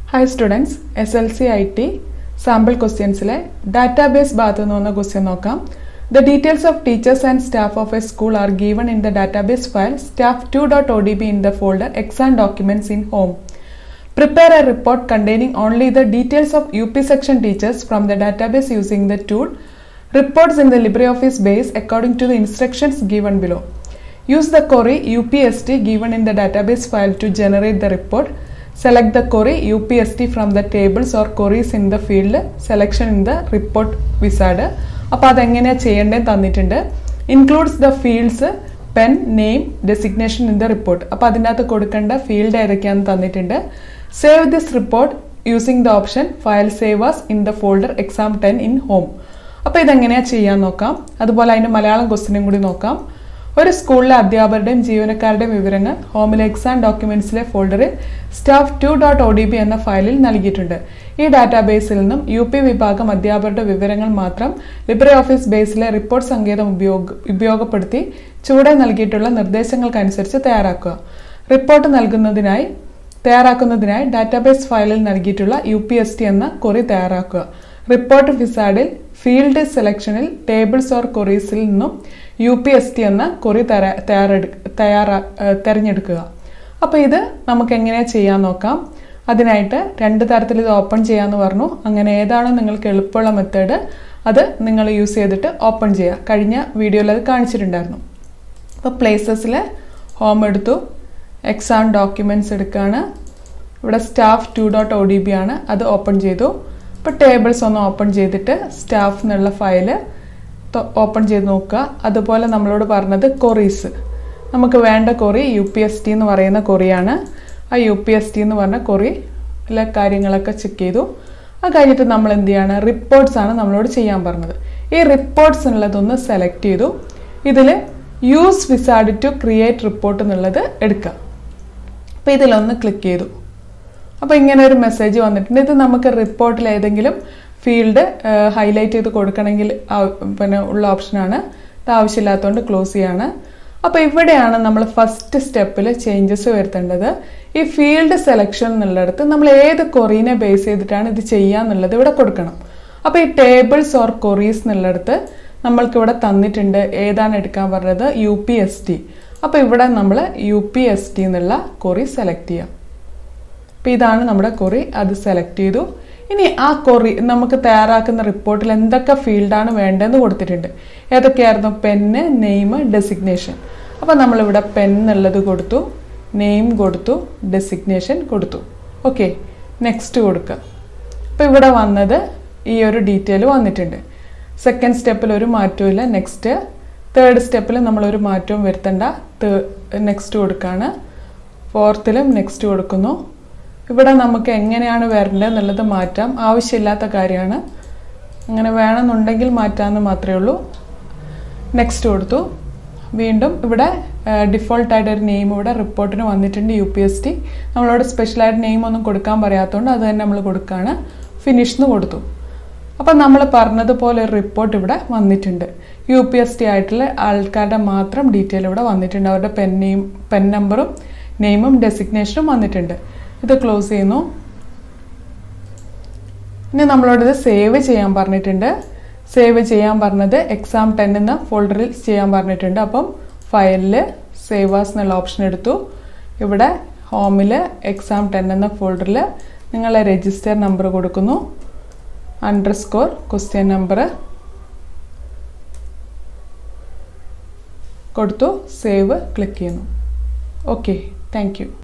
Hi students S L C I T sample ക്വസ്റ്റ്യൻസിലെ database ഭാഗത്ത് നിന്ന് വന്ന ക്വസ്റ്റ്യൻ നോക്കാം the details of teachers and staff of a school are given in the database file staff two dot O D B in the folder exam documents in home Prepare a report containing only the details of UP section teachers from the database using the tool Reports in the LibreOffice base according to the instructions given below. Use the query UPST given in the database file to generate the report. Select the query UPST from the tables or queries in the field selection in the report wizard. അപ്പോൾ അതെങ്ങനെയാണ് ചെയ്യേണ്ടത് തന്നിട്ടുണ്ട് includes the fields pen name designation in the report അപ്പോൾ അതിൻ്റെ അകത്ത് കൊടുക്കേണ്ട field ഏതൊക്കെയാണെന്ന് തന്നിട്ടുണ്ട് save this report using the option file സേവേഴ്സ് in the folder exam ten in home അപ്പോൾ ഇതെങ്ങനെയാണ് ചെയ്യാൻ നോക്കാം അതുപോലെ അതിൻ്റെ മലയാളം ക്വസ്റ്റിനും കൂടി നോക്കാം ഒരു സ്കൂളിലെ അധ്യാപകരുടെയും ജീവനക്കാരുടെയും വിവരങ്ങൾ ഹോമിലെ എക്സാം ഡോക്യുമെന്റ്സിലെ ഫോൾഡറിൽ staff two dot O D B എന്ന ഫയലിൽ നൽകിയിട്ടുണ്ട് ഈ ഡാറ്റാബേസിൽ നിന്നും യു പി വിഭാഗം അധ്യാപകരുടെ വിവരങ്ങൾ മാത്രം ലിബ്രെ ഓഫീസ് ബേസിലെ റിപ്പോർട്ട് സങ്കേതം ഉപയോഗ ഉപയോഗപ്പെടുത്തി ചുവടെ നൽകിയിട്ടുള്ള നിർദ്ദേശങ്ങൾക്കനുസരിച്ച് തയ്യാറാക്കുക റിപ്പോർട്ട് നൽകുന്നതിനായി തയ്യാറാക്കുന്നതിനായി ഡാറ്റാബേസ് ഫയലിൽ നൽകിയിട്ടുള്ള യു പി എസ് ടി എന്ന കൊറി തയ്യാറാക്കുക റിപ്പോർട്ട് ഫിസാഡിൽ ഫീൽഡ് സെലക്ഷനിൽ ടേബിൾസ് ഓർ കൊറീസിൽ നിന്നും യു പി എസ് ടി എന്ന കൊറി തയ്യാറാ തിരഞ്ഞെടുക്കുക അപ്പോൾ ഇത് നമുക്ക് എങ്ങനെയാണ് ചെയ്യാൻ നോക്കാം അതിനായിട്ട് രണ്ട് തരത്തിൽ ഇത് ഓപ്പൺ ചെയ്യാമെന്ന് പറഞ്ഞു അങ്ങനെ ഏതാണോ നിങ്ങൾക്ക് എളുപ്പമുള്ള മെത്തേഡ് അത് നിങ്ങൾ യൂസ് ചെയ്തിട്ട് ഓപ്പൺ ചെയ്യുക കഴിഞ്ഞ വീഡിയോയിൽ അത് കാണിച്ചിട്ടുണ്ടായിരുന്നു അപ്പോൾ പ്ലേസസിൽ ഹോം എടുത്തു എക്സാം ഡോക്യുമെൻറ്റ്സ് എടുക്കുകയാണ് ഇവിടെ staff two dot O D B ആണ് അത് ഓപ്പൺ ചെയ്തു ഇപ്പോൾ ടേബിൾസ് ഒന്ന് ഓപ്പൺ ചെയ്തിട്ട് സ്റ്റാഫ് എന്നുള്ള ഫയല് ഓപ്പൺ ചെയ്ത് നോക്കുക അതുപോലെ നമ്മളോട് പറഞ്ഞത് കൊറീസ് നമുക്ക് വേണ്ട query U P S T എന്ന് പറയുന്ന കൊറിയാണ് ആ യു പി എസ് ടി എന്ന് പറഞ്ഞ കൊറി എല്ലാ കാര്യങ്ങളൊക്കെ ചെക്ക് ചെയ്തു അത് കഴിഞ്ഞിട്ട് നമ്മൾ എന്ത് ചെയ്യാണ് റിപ്പോർട്ട്സ് ആണ് നമ്മളോട് ചെയ്യാൻ പറഞ്ഞത് ഈ റിപ്പോർട്ട്സ് എന്നുള്ളതൊന്ന് സെലക്ട് ചെയ്തു ഇതിൽ use wizard to create report എന്നുള്ളത് എടുക്കുക അപ്പോൾ ഇതിലൊന്ന് ക്ലിക്ക് ചെയ്തു അപ്പോൾ ഇങ്ങനെ ഒരു മെസ്സേജ് വന്നിട്ടുണ്ട് ഇത് നമുക്ക് റിപ്പോർട്ടിൽ ഏതെങ്കിലും ഫീൽഡ് ഹൈലൈറ്റ് ചെയ്ത് കൊടുക്കണമെങ്കിൽ പിന്നെ ഉള്ള ഓപ്ഷനാണ് ഇത് ആവശ്യമില്ലാത്തതുകൊണ്ട് ക്ലോസ് ചെയ്യാണ് അപ്പോൾ ഇവിടെയാണ് നമ്മൾ ഫസ്റ്റ് സ്റ്റെപ്പിൽ ചേഞ്ചസ് വരുത്തേണ്ടത് ഈ ഫീൽഡ് സെലക്ഷൻ എന്നുള്ളിടത്ത് നമ്മൾ ഏത് കൊറീനെ ബേസ് ചെയ്തിട്ടാണ് ഇത് ചെയ്യാന്നുള്ളത് ഇവിടെ കൊടുക്കണം അപ്പോൾ ഈ ടേബിൾസ് ഓർ കൊറീസ് എന്നുള്ളിടത്ത് നമ്മൾക്ക് ഇവിടെ തന്നിട്ടുണ്ട് ഏതാണ് എടുക്കാൻ പറഞ്ഞത് യു പി എസ് ടി അപ്പോൾ ഇവിടെ നമ്മൾ യു പി എസ് ടി എന്നുള്ള കൊറി സെലക്ട് ചെയ്യാം അപ്പോൾ ഇതാണ് നമ്മുടെ കൊറി അത് സെലക്ട് ചെയ്തു ഇനി ആ കൊറി നമുക്ക് തയ്യാറാക്കുന്ന റിപ്പോർട്ടിൽ എന്തൊക്കെ ഫീൽഡാണ് വേണ്ടതെന്ന് കൊടുത്തിട്ടുണ്ട് ഏതൊക്കെയായിരുന്നു പെന്ന് നെയിം ഡെസിഗ്നേഷൻ അപ്പോൾ നമ്മളിവിടെ പെൻ എന്നുള്ളത് കൊടുത്തു നെയിം കൊടുത്തു ഡെസിഗ്നേഷൻ കൊടുത്തു ഓക്കെ നെക്സ്റ്റ് കൊടുക്കുക അപ്പോൾ ഇവിടെ വന്നത് ഈ ഒരു ഡീറ്റെയിൽ വന്നിട്ടുണ്ട് സെക്കൻഡ് സ്റ്റെപ്പിൽ ഒരു മാറ്റവും നെക്സ്റ്റ് തേർഡ് സ്റ്റെപ്പിൽ നമ്മളൊരു മാറ്റവും വരുത്തണ്ട നെക്സ്റ്റ് കൊടുക്കുകയാണ് ഫോർത്തിലും നെക്സ്റ്റ് കൊടുക്കുന്നു ഇവിടെ നമുക്ക് എങ്ങനെയാണ് വരേണ്ടത് എന്നുള്ളത് മാറ്റാം ആവശ്യമില്ലാത്ത കാര്യമാണ് അങ്ങനെ വേണമെന്നുണ്ടെങ്കിൽ മാറ്റാമെന്ന് മാത്രമേ ഉള്ളൂ നെക്സ്റ്റ് കൊടുത്തു വീണ്ടും ഇവിടെ ഡിഫോൾട്ടായിട്ട് ഒരു നെയിം ഇവിടെ റിപ്പോർട്ടിന് വന്നിട്ടുണ്ട് യു പി എസ് ടി നമ്മളോട് സ്പെഷ്യലായിട്ട് നെയിം ഒന്നും കൊടുക്കാൻ പറയാത്തതുകൊണ്ട് അത് തന്നെ നമ്മൾ കൊടുക്കുകയാണ് ഫിനിഷ് എന്ന് കൊടുത്തു അപ്പം നമ്മൾ പറഞ്ഞതുപോലെ ഒരു റിപ്പോർട്ട് ഇവിടെ വന്നിട്ടുണ്ട് യു പി എസ് ടി ആയിട്ടുള്ള ആൾക്കാരുടെ മാത്രം ഡീറ്റെയിൽ ഇവിടെ വന്നിട്ടുണ്ട് അവരുടെ പെൻ നെയിം പെൻ നമ്പറും നെയിമും ഡെസിഗ്നേഷനും വന്നിട്ടുണ്ട് ഇത് ക്ലോസ് ചെയ്യുന്നു ഇനി നമ്മളോട് ഇത് സേവ് ചെയ്യാൻ പറഞ്ഞിട്ടുണ്ട് സേവ് ചെയ്യാൻ പറഞ്ഞത് എക്സാം ടെൻ എന്ന ഫോൾഡറിൽ ചെയ്യാൻ പറഞ്ഞിട്ടുണ്ട് അപ്പം ഫയലിൽ സേവാസ് എന്നുള്ള ഓപ്ഷൻ എടുത്തു ഇവിടെ ഹോമിൽ എക്സാം ടെൻ എന്ന ഫോൾഡറിൽ നിങ്ങളെ രജിസ്റ്റർ നമ്പർ കൊടുക്കുന്നു അണ്ടർ സ്കോർ ക്വസ്റ്റ്യൻ നമ്പർ കൊടുത്തു സേവ് ക്ലിക്ക് ചെയ്യുന്നു ഓക്കെ താങ്ക്